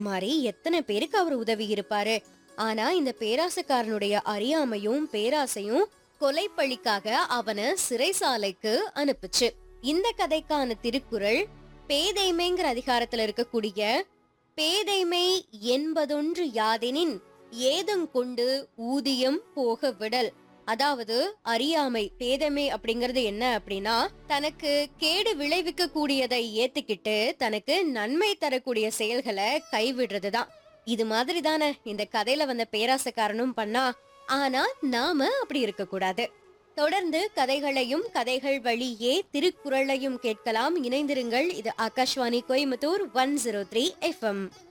மாதிரி எத்தனை பேருக்கு அவர் உதவி இருப்பாரு ஆனா இந்த பேராசக்காரனுடைய அறியாமையும் பேராசையும் கொலைப்பழிக்காக அவனை சிறைசாலைக்கு அனுப்புச்சு இந்த கதைக்கான திருக்குறள் பேதைமைங்கிற அதிகாரத்துல இருக்கக்கூடிய பேதைமை என்பதொன்று யாதெனின் ஏதும் கொண்டு ஊதியம் போக விடல் அதாவது அறியாமை பேதமை அப்படிங்கறது என்ன அப்படின்னா தனக்கு கேடு விளைவிக்க கூடியதை ஏத்துக்கிட்டு தனக்கு நன்மை தரக்கூடிய செயல்களை கைவிடுறதுதான் இது மாதிரி தானே இந்த கதையில வந்த பேராசக்காரனும் பண்ணா ஆனா நாம அப்படி இருக்க கூடாது தொடர்ந்து கதைகளையும் கதைகள் வழியே திருக்குறளையும் கேட்கலாம் இணைந்திருங்கள் இது Akashvani Coimbatore one zero three FM